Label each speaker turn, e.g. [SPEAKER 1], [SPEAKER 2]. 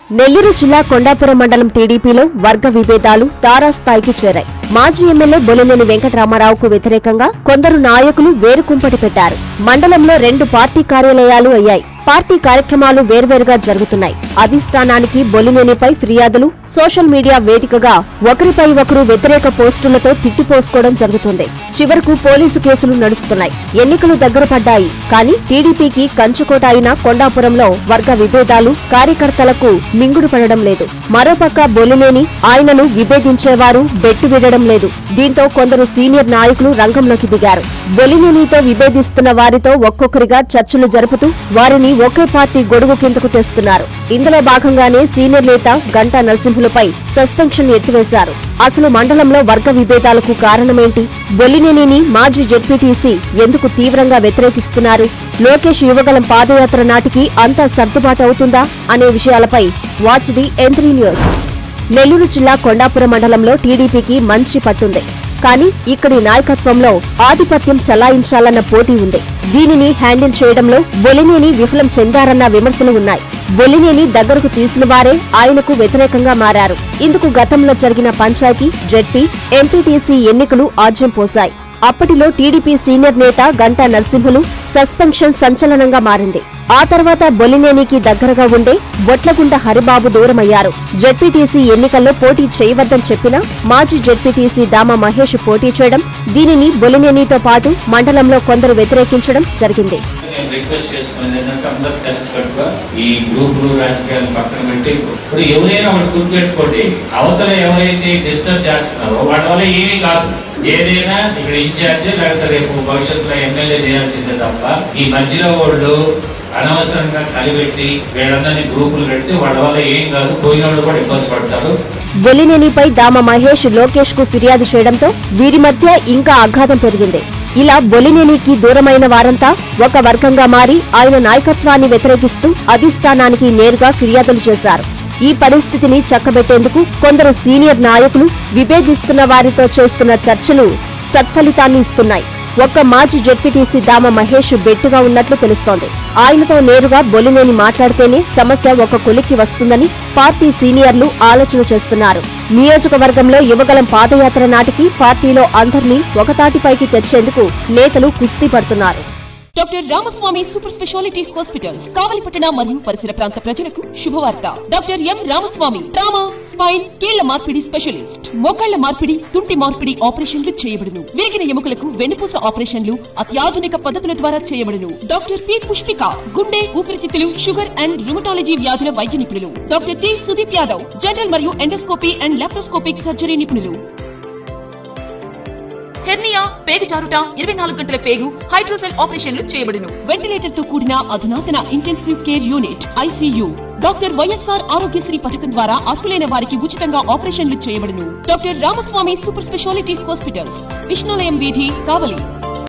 [SPEAKER 1] నెల్లూరు జిల్లా కొండాపురం మండలం టీడీపీలో వర్గ విభేదాలు తారాస్థాయికి చేరాయి మాజీ ఎమ్మెల్యే బొలినేని వెంకటరామారావుకు వ్యతిరేకంగా కొందరు నాయకులు వేరుకుంపటి పెట్టారు మండలంలో రెండు పార్టీ కార్యాలయాలు అయ్యాయి పార్టీ కార్యక్రమాలు వేర్వేరుగా జరుగుతున్నాయి అధిష్టానానికి బొలినేనిపై ఫిర్యాదులు సోషల్ మీడియా వేదికగా ఒకరిపై ఒకరు వ్యతిరేక పోస్టులతో తిట్టిపోసుకోవడం జరుగుతుంది చివరకు పోలీసు కేసులు నడుస్తున్నాయి ఎన్నికలు దగ్గర పడ్డాయి కానీ టీడీపీకి కంచుకోట అయిన కొండాపురంలో వర్గ విభేదాలు కార్యకర్తలకు మింగుడు పడడం లేదు మరోపక్క బొలినేని ఆయనను విభేదించేవారు బెట్టు విడడం లేదు దీంతో కొందరు సీనియర్ నాయకులు రంగంలోకి దిగారు బొలినేనితో విభేదిస్తున్న వారితో ఒక్కొక్కరిగా చర్చలు జరుపుతూ వారిని ఒకే పార్టీ గొడుగు కిందకు తెస్తున్నారు ఇందులో భాగంగానే సీనియర్ నేత గంటా నరసింహులపై సస్పెన్షన్ ఎత్తివేశారు అసలు మండలంలో వర్గ విభేదాలకు కారణమేంటి బొల్లినేనిని మాజీ జెడ్పీటీసీ ఎందుకు తీవ్రంగా వ్యతిరేకిస్తున్నారు లోకేష్ యువగలం పాదయాత్ర నాటికి అంతా సర్దుబాటు అవుతుందా అనే విషయాలపై watch the M three news Nellore జిల్లా కొండాపురం మండలంలో టీడీపీకి మంచి పట్టుంది కానీ ఇక్కడి నాయకత్వంలో ఆధిపత్యం చలాయించాలన్న పోటీ ఉంది దీనిని హ్యాండిల్ చేయడంలో బొలినేని విఫలం చెందారన్న విమర్శలు ఉన్నాయి బొలినేని దగ్గరకు తీసిన వారే ఆయనకు వ్యతిరేకంగా మారారు ఇందుకు గతంలో జరిగిన పంచాయతీ జెడ్పీ ఎంపీటీసీ ఎన్నికలు ఆజ్యం పోశాయి అప్పటిలో టీడీపీ సీనియర్ నేత గంటా నరసింహులు సస్పెన్షన్ సంచలనంగా మారింది ఆ తర్వాత బొలినేనికి దగ్గరగా ఉండే బొట్లగుంట హరిబాబు దూరమయ్యారు జెడ్పీటీసీ ఎన్నికల్లో పోటీ చేయవద్దని చెప్పినా మాజీ జెడ్పీటీసీ దామ మహేష్ పోటీ చేయడం దీనిని బొలినేనితో పాటు మండలంలో కొందరు వ్యతిరేకించడం జరిగింది
[SPEAKER 2] నేను రిక్వెస్ట్ చేసుకునేది ఏంటంటే అందరూ కలిసికట్టుగా ఈ గ్రూపులు రాజకీయాలు పక్కన పెట్టి ఇప్పుడు ఎవరైనా ఒకటి గుర్తుపెట్టుకోండి అవతల ఎవరైతే డిస్టర్బ్ చేస్తున్నారో వాళ్ళ వల్ల ఏమీ కాదు ఏదైనా ఇక్కడ ఇన్ఛార్జ్ లేకపోతే రేపు భవిష్యత్తులో ఎమ్మెల్యే చేయాల్సిందే తప్ప ఈ మధ్యలో వాళ్ళు అనవసరంగా కలిపెట్టి వీళ్ళందరినీ గ్రూపులు పెట్టి వాళ్ళ వల్ల ఏం కాదు పోయిన వాళ్ళు కూడా ఇబ్బంది పడతారు
[SPEAKER 1] బొలినేనిపై దామ మహేష్ లోకేష్ కు ఫిర్యాదు చేయడంతో వీరి మధ్య ఇంకా అఘాతం పెరిగింది ఇలా బొలినేనికి దూరమైన వారంతా ఒక వర్గంగా మారి ఆయన నాయకత్వాన్ని వ్యతిరేకిస్తూ అధిష్టానానికి నేరుగా ఫిర్యాదులు చేశారు ఈ పరిస్థితిని చక్కబెట్టేందుకు కొందరు సీనియర్ నాయకులు విభేదిస్తున్న వారితో చేస్తున్న చర్చలు సత్ఫలితాన్ని ఇస్తున్నాయి ఒక్క మాజీ జెడ్పీటీసీ దామ మహేష్ బెట్టుగా ఉన్నట్లు తెలుస్తోంది ఆయనతో నేరుగా బొలినేని మాట్లాడితేనే సమస్య ఒక కొలిక్కి వస్తుందని పార్టీ సీనియర్లు ఆలోచన చేస్తున్నారు నియోజకవర్గంలో యువగలం పాదయాత్ర నాటికి పార్టీలో అందర్నీ ఒకతాటిపైకి తెచ్చేందుకు నేతలు కుస్తీ పడుతున్నారు
[SPEAKER 3] doctor Ramaswamy super speciality hospitals కావలిపట్టణ మరియు పరిసర ప్రాంత ప్రజలకు శుభవార్త doctor M Ramaswamy trauma spine కీళ్ల మార్పిడి స్పెషలిస్ట్ మోకాళ్ల మార్పిడి తుంటి మార్పిడి ఆపరేషన్లు చేయబడును విరిగిన ఎముకలకు వెన్నుపూస ఆపరేషన్లు అత్యాధునిక పద్ధతుల ద్వారా చేయబడును డాక్టర్ పి పుష్పిక గుండె ఊపిరితిత్తులు షుగర్ అండ్ రుమటాలజీ వ్యాధుల వైద్య నిపుణులు doctor T Sudeep Yadav general మరియు ఎండోస్కోపీ అండ్ లాప్రోస్కోపిక్ సర్జరీ నిపుణులు హెర్నియా పేగు జారుట ఇరవై నాలుగు గంటల పేగు హైడ్రోసెల్ ఆపరేషన్లు చేయబడును వెంటిలేటర్ తో కూడిన అధునాతన intensive care unit ICU doctor YSR Aarogyasri పథకం ద్వారా అర్హులైన వారికి ఉచితంగా ఆపరేషన్లు చేయబడును doctor Ramaswamy super speciality hospitals Vishnulayam వీధి కావలి